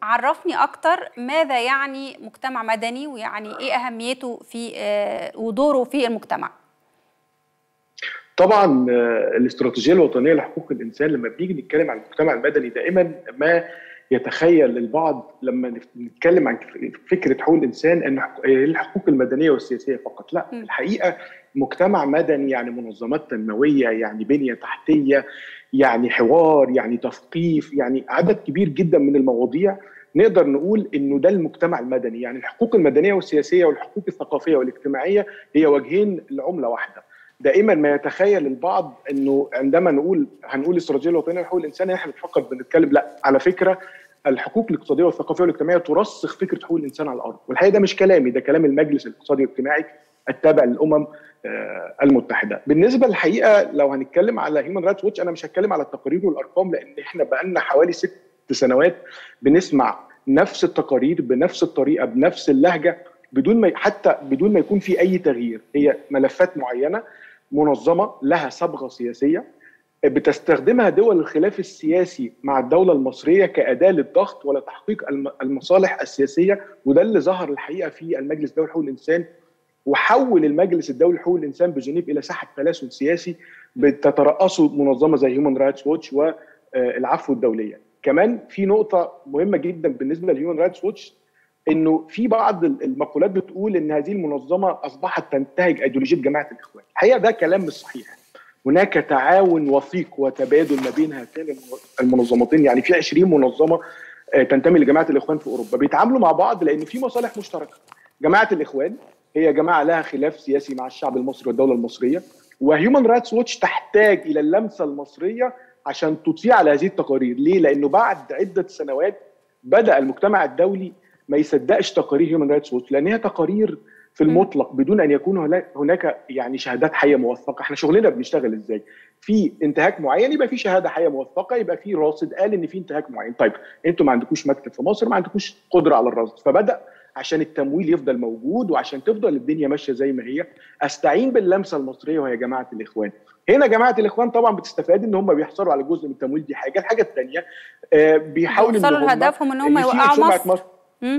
عرفني اكتر ماذا يعني مجتمع مدني ويعني ايه اهميته في ودوره في المجتمع طبعا الاستراتيجيه الوطنيه لحقوق الانسان لما بنيجي نتكلم عن المجتمع المدني دائما ما يتخيل البعض لما نتكلم عن فكره حقوق الانسان ان الحقوق المدنيه والسياسيه فقط لا الحقيقه مجتمع مدني يعني منظمات تنمويه يعني بنيه تحتيه يعني حوار يعني تثقيف يعني عدد كبير جدا من المواضيع نقدر نقول انه ده المجتمع المدني يعني الحقوق المدنيه والسياسيه والحقوق الثقافيه والاجتماعيه هي وجهين لعمله واحده دائما ما يتخيل البعض انه عندما نقول هنقول استراتيجيه الوطنيه لحقوق الانسان احنا فقط بنتكلم لا على فكره الحقوق الاقتصاديه والثقافيه والاجتماعيه ترسخ فكره حقوق الانسان على الارض والحقيقه ده مش كلامي ده كلام المجلس الاقتصادي والاجتماعي التابع للامم المتحده بالنسبه للحقيقه لو هنتكلم على هيومن رايتس ووتش انا مش هتكلم على التقارير والارقام لان احنا بقالنا حوالي ست سنوات بنسمع نفس التقارير بنفس الطريقه بنفس اللهجه بدون ما حتى بدون ما يكون في اي تغيير هي ملفات معينه منظمه لها صبغه سياسيه بتستخدمها دول الخلاف السياسي مع الدوله المصريه كاداه للضغط ولتحقيق المصالح السياسيه وده اللي ظهر الحقيقه في المجلس الدولي لحقوق الانسان وحول المجلس الدولي لحقوق الانسان بجنيف الى ساحه تلاسل سياسي بتترأسه منظمه زي هيومن رايتس ووتش والعفو الدوليه. كمان في نقطه مهمه جدا بالنسبه لهيومن رايتس ووتش انه في بعض المقولات بتقول ان هذه المنظمه اصبحت تنتهج ايديولوجيه جماعه الاخوان. الحقيقه ده كلام مش صحيح. هناك تعاون وثيق وتبادل ما بين هاتين المنظمتين يعني في 20 منظمه تنتمي لجماعه الاخوان في اوروبا بيتعاملوا مع بعض لان في مصالح مشتركه. جماعه الاخوان هي جماعه لها خلاف سياسي مع الشعب المصري والدوله المصريه وهيومن رايتس ووتش تحتاج الى اللمسه المصريه عشان تطيع على هذه التقارير، ليه؟ لانه بعد عده سنوات بدا المجتمع الدولي ما يصدقش تقارير هيومن رايتس ووتش لان هي تقارير في المطلق بدون ان يكون هناك يعني شهادات حيه موثقه، احنا شغلنا بنشتغل ازاي؟ في انتهاك معين يبقى في شهاده حيه موثقه يبقى في راصد قال ان في انتهاك معين، طيب انتوا ما عندكوش مكتب في مصر ما عندكوش قدره على الرصد، فبدا عشان التمويل يفضل موجود وعشان تفضل الدنيا ماشيه زي ما هي استعين باللمسه المصريه وهي جماعه الاخوان هنا جماعه الاخوان طبعا بتستفاد ان هم بيحصلوا على جزء من التمويل دي حاجه الحاجه الثانيه آه بيحاولوا يوصلوا لهدفهم ان هم يوقعوا مصر, مصر.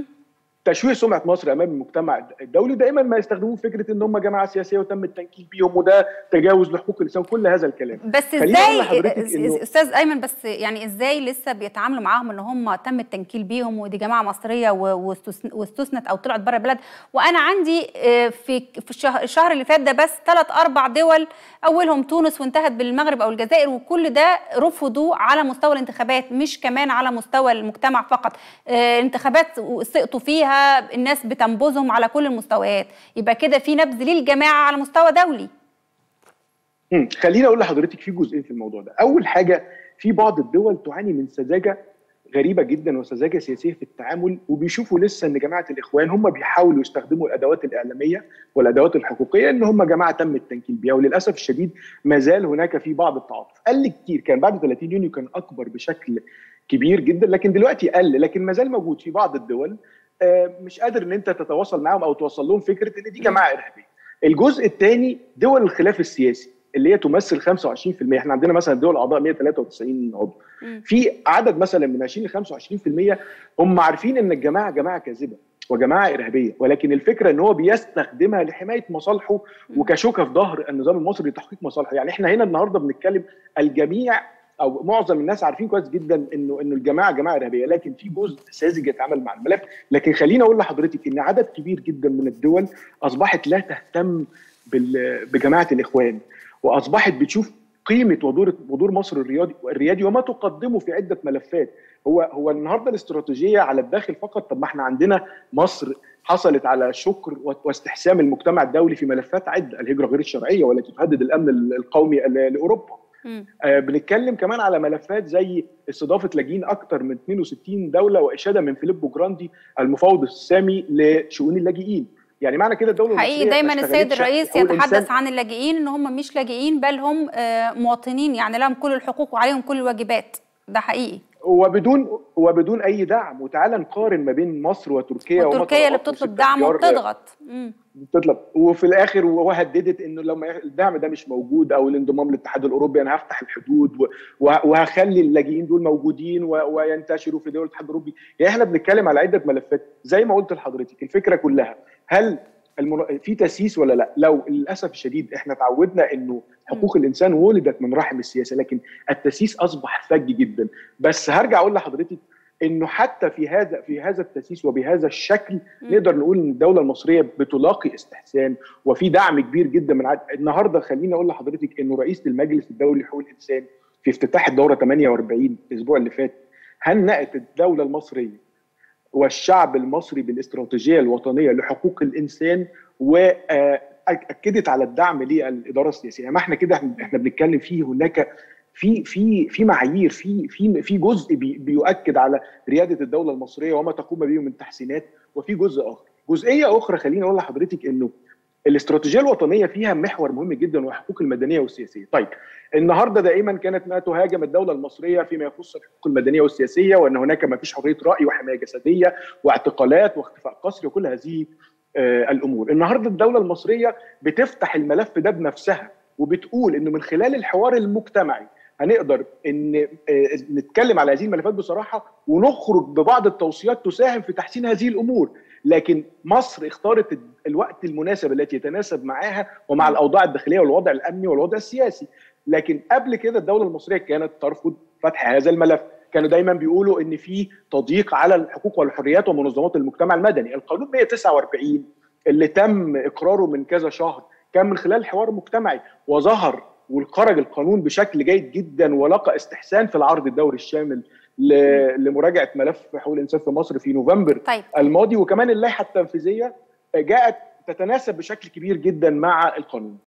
تشويه سمعه مصر امام المجتمع الدولي دايما ما يستخدموه فكره ان هم جماعه سياسيه وتم التنكيل بيهم وده تجاوز لحقوق الانسان كل هذا الكلام بس ازاي استاذ ايمن بس يعني ازاي لسه بيتعاملوا معاهم ان هم تم التنكيل بيهم ودي جماعه مصريه واستثنت او طلعت بره البلد وانا عندي في في الشهر, الشهر اللي فات ده بس ثلاث اربع دول اولهم تونس وانتهت بالمغرب او الجزائر وكل ده رفضوا على مستوى الانتخابات مش كمان على مستوى المجتمع فقط انتخابات سقطوا فيها الناس بتنبذهم على كل المستويات يبقى كده في نبذ للجماعه على مستوى دولي خليني اقول لحضرتك في جزئين في الموضوع ده اول حاجه في بعض الدول تعاني من سذاجه غريبه جدا وسذاجه سياسيه في التعامل وبيشوفوا لسه ان جماعه الاخوان هم بيحاولوا يستخدموا الادوات الاعلاميه والادوات الحقوقيه ان هم جماعه تم التنكيل بيها وللاسف الشديد ما زال هناك في بعض التعاطف قل كتير كان بعد 30 يونيو كان اكبر بشكل كبير جدا لكن دلوقتي قل لكن ما زال موجود في بعض الدول مش قادر ان انت تتواصل معاهم او توصل لهم فكره ان دي جماعه ارهابيه. الجزء الثاني دول الخلاف السياسي اللي هي تمثل 25% احنا عندنا مثلا دول اعضاء 193 عضو في عدد مثلا من 20 ل 25% هم عارفين ان الجماعه جماعه كاذبه وجماعه ارهابيه ولكن الفكره ان هو بيستخدمها لحمايه مصالحه وكشوكه في ظهر النظام المصري لتحقيق مصالحه يعني احنا هنا النهارده بنتكلم الجميع او معظم الناس عارفين كويس جدا انه انه الجماعه جماعه ارهابيه لكن في جزء ساذج يتعامل مع الملف لكن خليني اقول لحضرتك ان عدد كبير جدا من الدول اصبحت لا تهتم بجماعه الاخوان واصبحت بتشوف قيمه ودور ودور مصر الرياضي الريادي وما تقدمه في عده ملفات هو هو النهارده الاستراتيجيه على الداخل فقط طب ما احنا عندنا مصر حصلت على شكر واستحسام المجتمع الدولي في ملفات عده الهجره غير الشرعيه والتي تهدد الامن القومي لاوروبا آه بنتكلم كمان على ملفات زي استضافه لاجئين اكثر من 62 دوله واشاده من فيليبو جراندي المفوض السامي لشؤون اللاجئين يعني معنى كده الدوله حقيقي دايما السيد الرئيس يتحدث عن اللاجئين ان هم مش لاجئين بل هم آه مواطنين يعني لهم كل الحقوق وعليهم كل الواجبات ده حقيقي وبدون وبدون اي دعم وتعالى نقارن ما بين مصر وتركيا وتركيا اللي بتطلب دعم وبتضغط بتطلب وفي الاخر وهددت انه لما الدعم ده مش موجود او الانضمام للاتحاد الاوروبي انا هفتح الحدود وهخلي اللاجئين دول موجودين وينتشروا في دول الاتحاد الاوروبي يعني احنا بنتكلم على عده ملفات زي ما قلت لحضرتك الفكره كلها هل المر... في تسييس ولا لا؟ لو للاسف الشديد احنا تعودنا انه حقوق الانسان ولدت من رحم السياسه لكن التسييس اصبح فج جدا بس هرجع اقول لحضرتك انه حتى في هذا في هذا التاسيس وبهذا الشكل م. نقدر نقول ان الدوله المصريه بتلاقي استحسان وفي دعم كبير جدا من عد... النهارده خليني اقول لحضرتك انه رئيسه المجلس الدولي لحقوق الانسان في افتتاح الدوره 48 الاسبوع اللي فات هنأت الدوله المصريه والشعب المصري بالاستراتيجيه الوطنيه لحقوق الانسان واكدت على الدعم للاداره السياسيه ما احنا كده احنا بنتكلم فيه هناك في في في معايير في في في جزء بي بيؤكد على رياده الدوله المصريه وما تقوم به من تحسينات وفي جزء اخر جزئيه اخرى خليني اقول لحضرتك انه الاستراتيجيه الوطنيه فيها محور مهم جدا وهو الحقوق المدنيه والسياسيه طيب النهارده دائما كانت ما تهاجم الدوله المصريه فيما يخص الحقوق المدنيه والسياسيه وان هناك ما فيش حريه راي وحمايه جسديه واعتقالات واختفاء قسري وكل هذه آه الامور النهارده الدوله المصريه بتفتح الملف ده بنفسها وبتقول انه من خلال الحوار المجتمعي هنقدر ان نتكلم على هذه الملفات بصراحه ونخرج ببعض التوصيات تساهم في تحسين هذه الامور لكن مصر اختارت الوقت المناسب التي يتناسب معها ومع الاوضاع الداخليه والوضع الامني والوضع السياسي لكن قبل كده الدوله المصريه كانت ترفض فتح هذا الملف كانوا دايما بيقولوا ان في تضييق على الحقوق والحريات ومنظمات المجتمع المدني القانون 149 اللي تم اقراره من كذا شهر كان من خلال حوار مجتمعي وظهر وخرج القانون بشكل جيد جدا ولقى استحسان في العرض الدوري الشامل لمراجعه ملف حقوق الانسان في مصر في نوفمبر طيب. الماضي وكمان اللائحه التنفيذيه جاءت تتناسب بشكل كبير جدا مع القانون